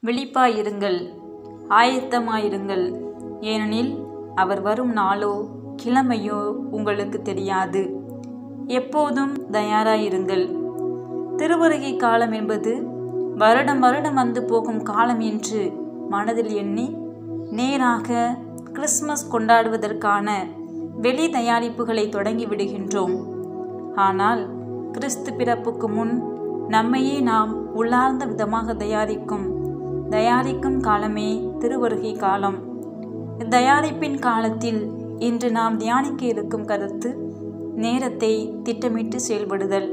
விழிப்பாயிருங்கள் ஆயத்தமாயிருங்கள் ஏனெனில் அவர் வரும் நாளோ கிழமையோ உங்களுக்கு தெரியாது எப்போதும் தயாராயிருங்கள் திருவருகை காலம் என்பது வருடம் வருடம் வந்து போகும் காலம் என்று மனதில் எண்ணி நேராக கிறிஸ்மஸ் கொண்டாடுவதற்கான வெளி தயாரிப்புகளை தொடங்கி விடுகின்றோம் ஆனால் கிறிஸ்து பிறப்புக்கு முன் நம்மையே நாம் உள்ளார்ந்த விதமாக தயாரிக்கும் தயாரிக்கும் காலமே திருவருகை காலம் தயாரிப்பின் காலத்தில் இன்று நாம் தியானிக்க இருக்கும் கருத்து நேரத்தை திட்டமிட்டு செயல்படுதல்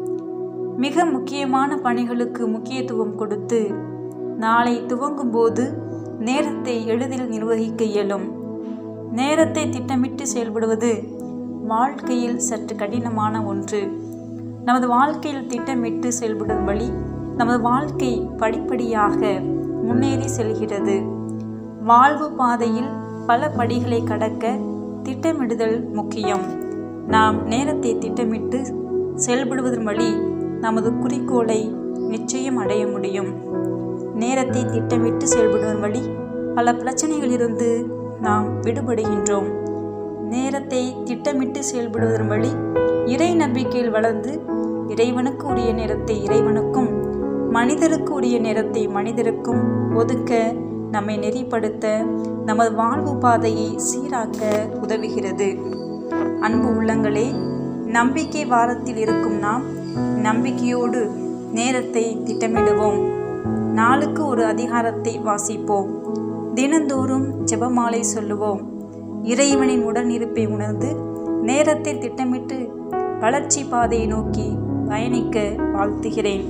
மிக முக்கியமான பணிகளுக்கு முக்கியத்துவம் கொடுத்து நாளை துவங்கும்போது நேரத்தை எளிதில் நிர்வகிக்க இயலும் நேரத்தை திட்டமிட்டு செயல்படுவது வாழ்க்கையில் சற்று கடினமான ஒன்று நமது வாழ்க்கையில் திட்டமிட்டு செயல்படும் வழி நமது வாழ்க்கை படிப்படியாக முன்னேறி செல்கிறது வாழ்வு பாதையில் பல படிகளை கடக்க திட்டமிடுதல் முக்கியம் நாம் நேரத்தை திட்டமிட்டு செயல்படுவதன் வழி நமது குறிக்கோளை நிச்சயம் அடைய முடியும் நேரத்தை திட்டமிட்டு செயல்படுவதன் வழி பல பிரச்சனைகளிலிருந்து நாம் விடுபடுகின்றோம் நேரத்தை திட்டமிட்டு செயல்படுவதன் வழி இறை நம்பிக்கையில் வளர்ந்து இறைவனுக்கு உரிய நேரத்தை இறைவனுக்கும் மனிதருக்கு உரிய நேரத்தை மனிதருக்கும் ஒதுக்க நம்மை நெறிப்படுத்த நமது வாழ்வு பாதையை சீராக்க உதவுகிறது அன்பு உள்ளங்களே நம்பிக்கை வாரத்தில் இருக்கும் நாம் நம்பிக்கையோடு நேரத்தை திட்டமிடுவோம் நாளுக்கு ஒரு அதிகாரத்தை வாசிப்போம் தினந்தோறும் ஜெபமாலை சொல்லுவோம் இறைவனின் உடனிருப்பை உணர்ந்து நேரத்தை திட்டமிட்டு வளர்ச்சி பாதையை நோக்கி பயணிக்க வாழ்த்துகிறேன்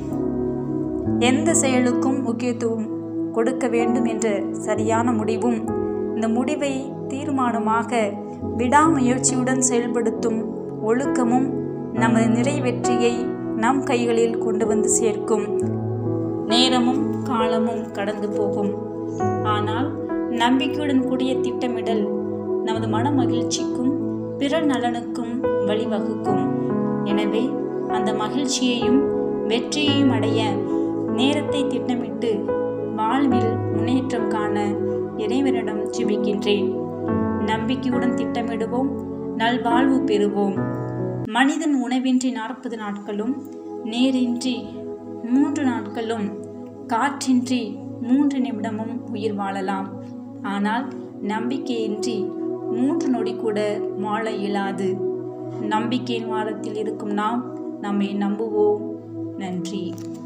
எந்த செயலுக்கும் முக்கியத்துவம் கொடுக்க வேண்டும் என்ற சரியான முடிவும் இந்த முடிவை தீர்மானமாக விடாமுயற்சியுடன் செயல்படுத்தும் ஒழுக்கமும் நமது நிறைவெற்றியை நம் கைகளில் கொண்டு வந்து சேர்க்கும் நேரமும் காலமும் கடந்து போகும் ஆனால் நம்பிக்கையுடன் கூடிய திட்டமிடல் நமது மன மகிழ்ச்சிக்கும் பிற நலனுக்கும் வழிவகுக்கும் எனவே அந்த மகிழ்ச்சியையும் வெற்றியையும் அடைய நேரத்தை திட்டமிட்டு வாழ்வில் முன்னேற்றம் காண இறைவனிடம் ஜெபிக்கின்றேன் நம்பிக்கையுடன் திட்டமிடுவோம் நல்வாழ்வு பெறுவோம் மனிதன் உணவின்றி நாற்பது நாட்களும் நேரின்றி மூன்று நாட்களும் காற்றின்றி மூன்று நிமிடமும் உயிர் வாழலாம் ஆனால் நம்பிக்கையின்றி மூன்று நொடி கூட வாழ இயலாது நம்பிக்கையின் வாரத்தில் இருக்கும் நாம் நம்மை நம்புவோம் நன்றி